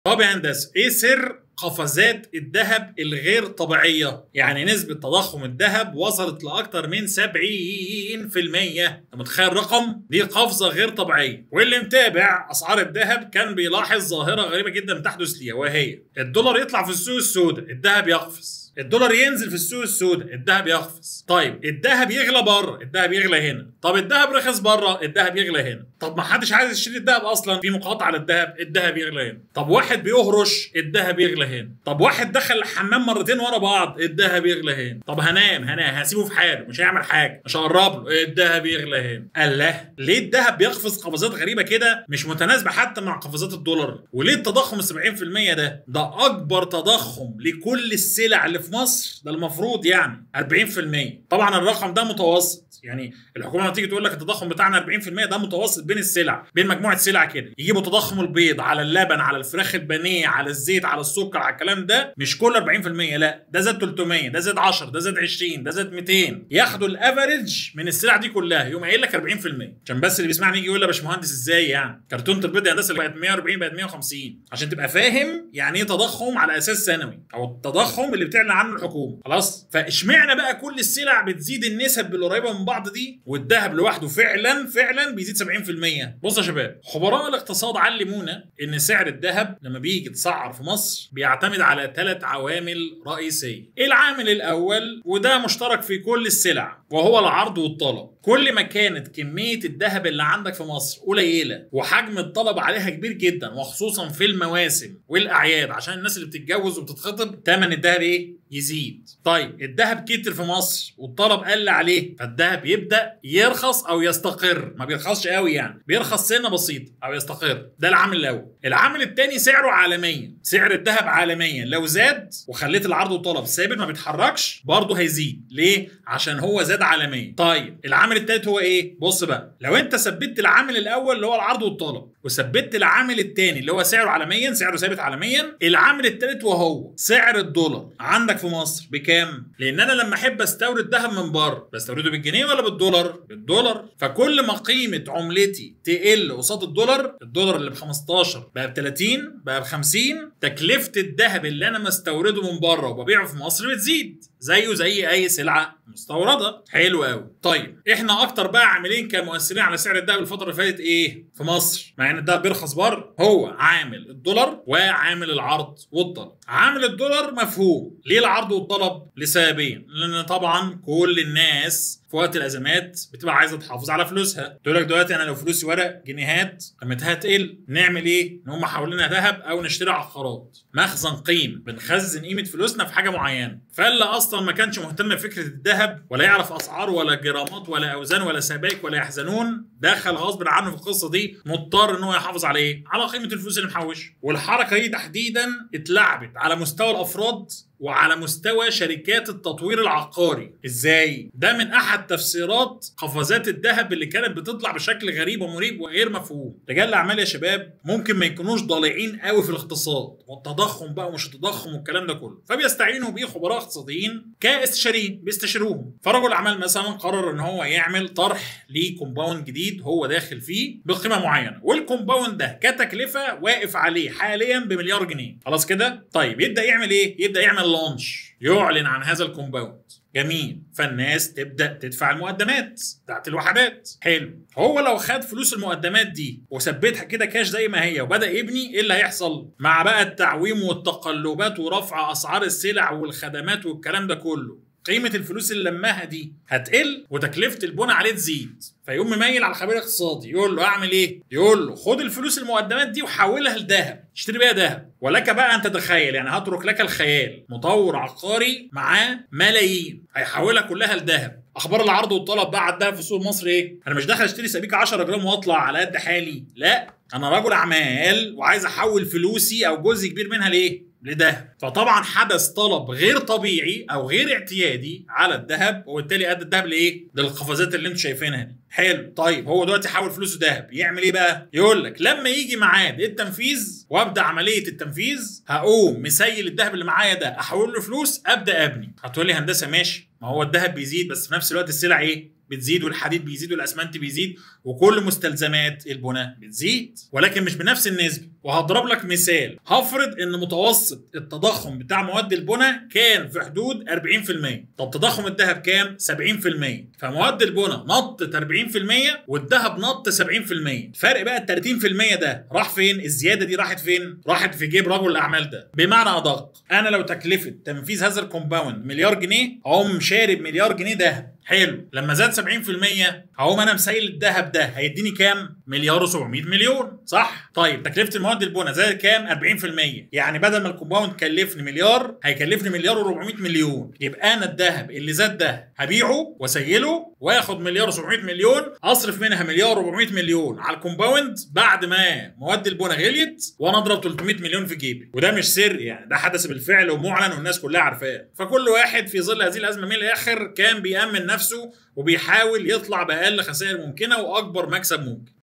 طب يا هندسه ايه سر قفزات الذهب الغير طبيعيه يعني نسبه تضخم الذهب وصلت لاكثر من 70% انت متخيل رقم دي قفزه غير طبيعيه واللي متابع اسعار الذهب كان بيلاحظ ظاهره غريبه جدا تحدث ليها وهي الدولار يطلع في السوق السوداء الذهب يقفز الدولار ينزل في السوق السوداء الذهب يقفز طيب الذهب يغلى بره الذهب يغلى هنا طب الذهب رخص بره الذهب يغلى هنا طب ما حدش عايز يشتري الذهب اصلا في مقاطعه للذهب الذهب يغلى هنا طب واحد بيهرش الذهب يغلى هنا طب واحد دخل الحمام مرتين ورا بعض الذهب يغلى هنا طب هنام هنام هسيبه في حاله مش هيعمل حاجه مش هقرب له الذهب يغلى هنا الله ليه الذهب بيقفز قفزات غريبه كده مش متناسبه حتى مع قفزات الدولار وليه التضخم ال 70% ده ده اكبر تضخم لكل السلع اللي في مصر ده المفروض يعني 40% طبعا الرقم ده متوسط يعني الحكومه لما تيجي تقول لك التضخم بتاعنا 40% ده متوسط بين السلع بين مجموعه سلع كده يجيبوا تضخم البيض على اللبن على الفراخ البانيه على الزيت على السكر على الكلام ده مش كل 40% لا ده زاد 300 ده زاد 10 ده زاد 20 ده زاد 200 ياخدوا الافريج من السلع دي كلها يقوم قايل لك 40% عشان بس اللي بيسمعني يجي يقول لي يا باشمهندس ازاي يعني كرتونه البيض يا هندسه بقت 140 بقت 150 عشان تبقى فاهم يعني ايه تضخم على اساس سنوي او التضخم اللي بتعلن عنه الحكومه خلاص فاشمعنى بقى كل السلع بتزيد النسب القريبه من بعض دي والذهب لوحده فعلا فعلا بيزيد 70% بص يا شباب خبراء الاقتصاد علمونا ان سعر الذهب لما بيجي يتسعر في مصر بيعتمد على ثلاث عوامل رئيسيه العامل الاول وده مشترك في كل السلع وهو العرض والطلب كل ما كانت كميه الذهب اللي عندك في مصر قليله وحجم الطلب عليها كبير جدا وخصوصا في المواسم والاعياد عشان الناس اللي بتتجوز وبتتخطب ثمن الذهب ايه يزيد طيب الذهب كتر في مصر والطلب قل عليه فالذهب يبدا يرخص او يستقر ما بيرخصش قوي يعني بيرخص سنه بسيطه او يستقر ده العامل الاول العامل الثاني سعره عالميا سعر الذهب عالميا لو زاد وخليت العرض والطلب ثابت ما بيتحركش برضه هيزيد ليه عشان هو زاد عالميا طيب العامل الثالث هو ايه بص بقى لو انت ثبتت العامل الاول اللي هو العرض والطلب وثبتت العامل الثاني اللي هو سعره عالميا سعره ثابت عالميا العامل الثالث وهو سعر الدولار عندك في مصر بكام لان انا لما احب استورد ذهب من بره بستورده بالجنيه ولا بالدولار بالدولار فكل ما قيمه عملتي تقل قصاد الدولار الدولار اللي ب 15 بقى ب 30 بقى ب 50 تكلفه الذهب اللي انا مستورده من بره وببيعه في مصر بتزيد زيه زي اي سلعه مستورده حلو قوي طيب احنا اكتر بقى عاملين كمؤثرين على سعر الذهب الفتره اللي فاتت ايه في مصر مع ان الذهب بيرخص بره هو عامل الدولار وعامل العرض والطلب عامل الدولار مفهوم ليه العرض والطلب لسببين لان طبعا كل الناس في وقت الازمات بتبقى عايزه تحافظ على فلوسها تقول لك دلوقتي انا لو فلوسي ورق جنيهات قيمتها تقل نعمل ايه نقوم محولينها ذهب او نشتري عقارات مخزن قيم بنخزن قيمه فلوسنا في حاجه معينه فاللي اصلا ما كانش مهتم بفكره الذهب ولا يعرف اسعار ولا جرامات ولا اوزان ولا سبائك ولا يحزنون دخل غصب عنه في القصه دي مضطر ان هو يحافظ على ايه على قيمه الفلوس اللي محوشها والحركه دي تحديدا اتلعبت على مستوى الافراد وعلى مستوى شركات التطوير العقاري ازاي ده من احد تفسيرات قفزات الذهب اللي كانت بتطلع بشكل غريب ومريب وغير مفهوم رجال الاعمال يا شباب ممكن ما يكونوش ضالعين قوي في الاقتصاد والتضخم بقى ومش التضخم والكلام ده كله فبيستعينوا بيه خبراء اقتصاديين كاستشاريين بيستشيروهم فرجل اعمال مثلا قرر ان هو يعمل طرح لكومباوند جديد هو داخل فيه بقيمه معينه والكومباوند ده كتكلفه واقف عليه حاليا بمليار جنيه خلاص كده طيب يبدا يعمل ايه يبدا يعمل لانش يعلن عن هذا الكومباوند جميل فالناس تبدا تدفع المقدمات بتاعت الوحدات حلو هو لو خد فلوس المقدمات دي وثبتها كده كاش زي ما هي وبدا يبني ايه اللي هيحصل مع بقى التعويم والتقلبات ورفع اسعار السلع والخدمات والكلام ده كله قيمة الفلوس اللي لماها دي هتقل وتكلفة البنى عليه تزيد فيقوم مميل على الخبير الاقتصادي يقول له اعمل ايه؟ يقول له خد الفلوس المقدمات دي وحولها لذهب اشتري بيها ذهب ولك بقى ان تتخيل يعني هترك لك الخيال مطور عقاري معاه ملايين هيحولها كلها لذهب اخبار العرض والطلب بقى على الذهب في السوق المصري ايه؟ انا مش داخل اشتري سبيكه 10 جرام واطلع على قد حالي لا انا رجل اعمال وعايز احول فلوسي او جزء كبير منها لايه؟ لذهب فطبعا حدث طلب غير طبيعي او غير اعتيادي على الذهب وبالتالي ادى الذهب لايه؟ للقفزات اللي انتم شايفينها دي حلو طيب هو دلوقتي حول فلوسه ذهب يعمل ايه بقى يقول لك لما يجي ميعاد التنفيذ وابدا عمليه التنفيذ هقوم مسيل الذهب اللي معايا ده احول له فلوس ابدا ابني هتقول لي هندسه ماشي ما هو الذهب بيزيد بس في نفس الوقت السلع ايه بتزيد والحديد بيزيد والاسمنت بيزيد وكل مستلزمات البناء بتزيد ولكن مش بنفس النسبه وهضرب لك مثال هفرض ان متوسط التضخم بتاع مواد البناء كان في حدود 40% طب تضخم الذهب كام 70% فمواد البناء نطت 40% والذهب نط 70% الفرق بقى ال 30% ده راح فين الزياده دي راحت فين راحت في جيب رجل الاعمال ده بمعنى ادق انا لو تكلفه تنفيذ هذا الكومباوند مليار جنيه اقوم شارب مليار جنيه دهب حلو لما زاد 70% هقوم انا مسيل الذهب ده هيديني كام مليار و700 مليون صح طيب تكلفه المواد البناء زادت كام 40% يعني بدل ما الكومباوند كلفني مليار هيكلفني مليار و400 مليون يبقى انا الذهب اللي زاد ده هبيعه واسيله واخد مليار و700 مليون اصرف منها مليار و400 مليون على الكومباوند بعد ما مواد البناء غليت وانا اضرب 300 مليون في جيبي وده مش سر يعني ده حدث بالفعل ومعلن والناس كلها عارفاه فكل واحد في ظل هذه الازمه من الاخر كان بيامن نفسه وبيحاول يطلع باقل خسائر ممكنه واكبر مكسب ممكن